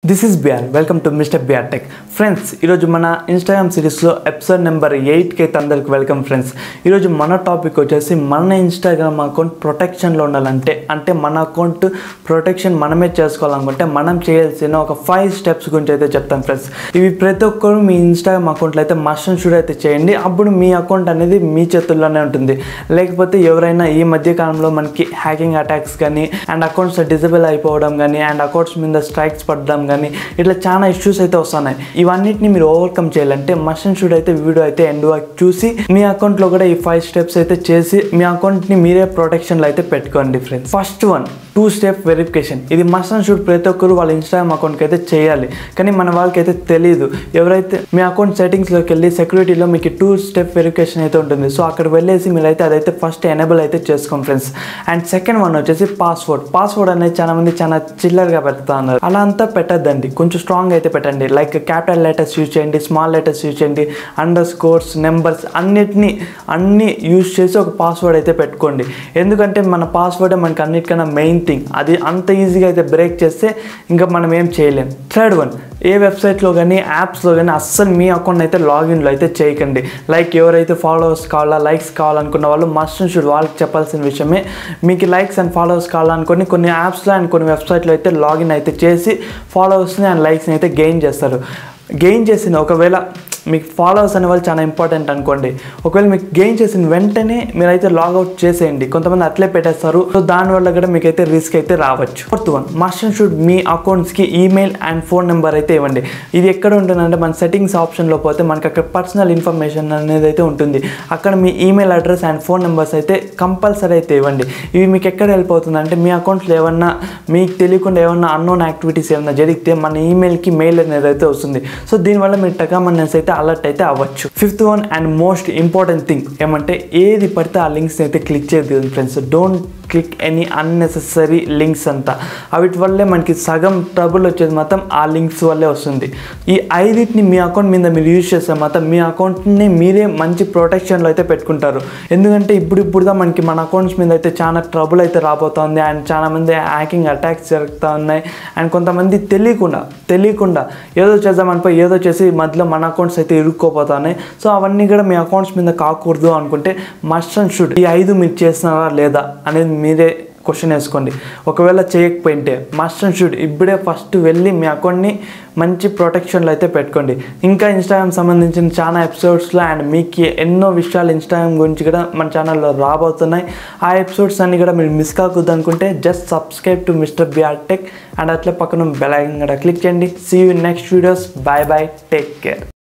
this is BR welcome to mister BR tech friends ఈరోజు మన Instagram సిరీస్లో episode number ఎయిట్కి అయితే అందరికి వెల్కమ్ ఫ్రెండ్స్ ఈరోజు మన టాపిక్ వచ్చేసి మన ఇన్స్టాగ్రామ్ అకౌంట్ ప్రొటెక్షన్లో ఉండాలంటే అంటే మన అకౌంట్ ప్రొటెక్షన్ మనమే చేసుకోవాలనుకుంటే మనం చేయాల్సిన ఒక ఫైవ్ స్టెప్స్ గురించి అయితే చెప్తాను ఫ్రెండ్స్ ఇవి ప్రతి ఒక్కరు మీ ఇన్స్టాగ్రామ్ అకౌంట్లో అయితే మస్ట్ అండ్ షుడ్ అయితే చేయండి అప్పుడు మీ అకౌంట్ అనేది మీ చేతుల్లోనే ఉంటుంది లేకపోతే ఎవరైనా ఈ మధ్య కాలంలో మనకి హ్యాకింగ్ అటాక్స్ కానీ అండ్ అకౌంట్స్ డిజబుల్ అయిపోవడం కానీ అండ్ అకౌంట్స్ మీద స్ట్రైక్స్ పడడం కానీ ఇట్లా చాలా ఇష్యూస్ అయితే వస్తున్నాయి ఇవన్నిటిని మీరు ఓవర్కమ్ చేయాలంటే మస్ట్ అండ్ షుడ్ అయితే వీడియో అయితే ఎండ్ వరకు చూసి మీ అకౌంట్లో కూడా ఈ ఫైవ్ స్టెప్స్ అయితే చేసి మీ అకౌంట్ని మీరే ప్రొటెక్షన్లో అయితే పెట్టుకోండి friends first one two step verification ఇది మస్ట్ అండ్ షుడ్ ప్రతి ఒక్కరు వాళ్ళ ఇన్స్టాగ్రామ్ అకౌంట్కి అయితే చేయాలి కానీ మన వాళ్ళకి అయితే తెలియదు ఎవరైతే మీ అకౌంట్ సెట్టింగ్స్లోకి వెళ్ళి సెక్యూరిటీలో మీకు టూ స్టెప్ వెరిఫికేషన్ అయితే ఉంటుంది సో అక్కడ వెళ్ళేసి మీరైతే అదైతే ఫస్ట్ ఎనేబుల్ అయితే చేసుకోండి ఫ్రెండ్స్ అండ్ సెకండ్ వన్ వచ్చేసి పాస్వర్డ్ పాస్వర్డ్ అనేది చాలా మంది చాలా చిల్లర్గా పెడతా ఉన్నారు అలా అంతా పెట్టద్దండి కొంచెం స్ట్రాంగ్ అయితే పెట్టండి లైక్ క్యాపిటల్ లెటర్స్ యూజ్ చేయండి స్మాల్ లెటర్స్ యూజ్ చేయండి అండర్ స్కోర్స్ నెంబర్స్ అన్నిటినీ అన్ని యూజ్ చేసి ఒక పాస్వర్డ్ అయితే పెట్టుకోండి ఎందుకంటే మన పాస్వర్డే మనకి అన్నిటికన్నా మెయిన్ థింగ్ అది అంత ఈజీగా అయితే బ్రేక్ చేస్తే ఇంకా మనం ఏం చేయలేం థర్డ్ వన్ ఏ వెబ్సైట్లో కానీ యాప్స్లో కానీ అస్సలు మీ అకౌంట్ అయితే లాగిన్లో అయితే చేయకండి లైక్ ఎవరైతే ఫాలోవర్స్ కావాలా లైక్స్ కావాలనుకున్న వాళ్ళు మస్ట్ అండ్ షుడ్ వాళ్ళకి చెప్పాల్సిన విషయమే మీకు లైక్స్ అండ్ ఫాలోవర్స్ కావాలనుకొని కొన్ని యాప్స్లో అండ్ కొన్ని వెబ్సైట్లో అయితే లాగిన్ అయితే చేసి ఫాలోవర్స్ని అండ్ లైక్స్ని అయితే గెయిన్ చేస్తారు గెయిన్ చేసిన ఒకవేళ మీకు ఫాలోవర్స్ అనే వాళ్ళు చాలా ఇంపార్టెంట్ అనుకోండి ఒకవేళ మీకు గెయిన్ చేసిన వెంటనే మీరైతే లాగౌట్ చేసేయండి కొంతమంది అట్లే పెట్టేస్తారు సో దానివల్ల కూడా మీకైతే రిస్క్ అయితే రావచ్చు fourth one must and should మీ అకౌంట్స్కి ఈమెయిల్ అండ్ ఫోన్ నెంబర్ అయితే ఇవ్వండి ఇది ఎక్కడ ఉంటుందంటే మన సెట్టింగ్స్ ఆప్షన్లో పోతే మనకి అక్కడ పర్సనల్ ఇన్ఫర్మేషన్ అనేది అయితే ఉంటుంది అక్కడ మీ email address and phone numbers అయితే కంపల్సరీ అయితే ఇవ్వండి ఇవి మీకు ఎక్కడ హెల్ప్ అవుతుందంటే మీ అకౌంట్లో ఏమన్నా మీకు తెలియకుండా ఏమన్నా అన్నోన్ యాక్టివిటీస్ ఏమన్నా జరిగితే మన ఈమెయిల్కి మెయిల్ అనేది అయితే వస్తుంది సో దీనివల్ల మీరు టకామన్నెస్ అయితే అలర్ట్ అయితే అవ్వచ్చు fifth one and most important thing ఏమంటే ఏది పడితే ఆ లింక్స్ అయితే క్లిక్ చేయదు friends don't click any unnecessary links అంతా అవిటి వల్లే మనకి సగం ట్రబుల్ వచ్చేది మాత్రం ఆ లింక్స్ వల్లే వస్తుంది ఈ ఐదిటిని మీ అకౌంట్ మీద మీరు యూజ్ చేస్తే మాత్రం మీ అకౌంట్ని మీరే మంచి ప్రొటెక్షన్లో అయితే పెట్టుకుంటారు ఎందుకంటే ఇప్పుడు ఇప్పుడుదా మనకి మన అకౌంట్స్ మీద అయితే చాలా ట్రబుల్ అయితే రాబోతుంది అండ్ చాలా మంది హ్యాకింగ్ అటాక్స్ జరుగుతూ ఉన్నాయి అండ్ కొంతమంది తెలియకుండా తెలియకుండా ఏదో చేద్దామనిపోయి ఏదో చేసి మధ్యలో మన అకౌంట్స్ అయితే ఇరుక్కోపోతున్నాయి సో అవన్నీ కూడా మీ అకౌంట్స్ మీద కాకూడదు అనుకుంటే మస్ట్ అండ్ షుడ్ ఈ ఐదు మీరు చేస్తున్నారా లేదా అనేది మీరే క్వశ్చన్ వేసుకోండి ఒకవేళ చేయకపోయింటే మస్ట్ అండ్ షుడ్ ఇప్పుడే ఫస్ట్ వెళ్ళి మీ అకౌంట్ని మంచి ప్రొటెక్షన్లో అయితే పెట్టుకోండి ఇంకా ఇన్స్టాగ్రామ్ సంబంధించిన చాలా ఎపిసోడ్స్లో అండ్ మీకు ఎన్నో విషయాలు ఇన్స్టాగ్రామ్ గురించి కూడా మన ఛానల్లో రాబోతున్నాయి ఆ ఎపిసోడ్స్ అన్ని కూడా మీరు మిస్ కాకూడదు అనుకుంటే just subscribe to mister BR tech and అట్లే పక్కన బెల్ ఐకన్ కూడా క్లిక్ చేయండి see you next videos bye bye take care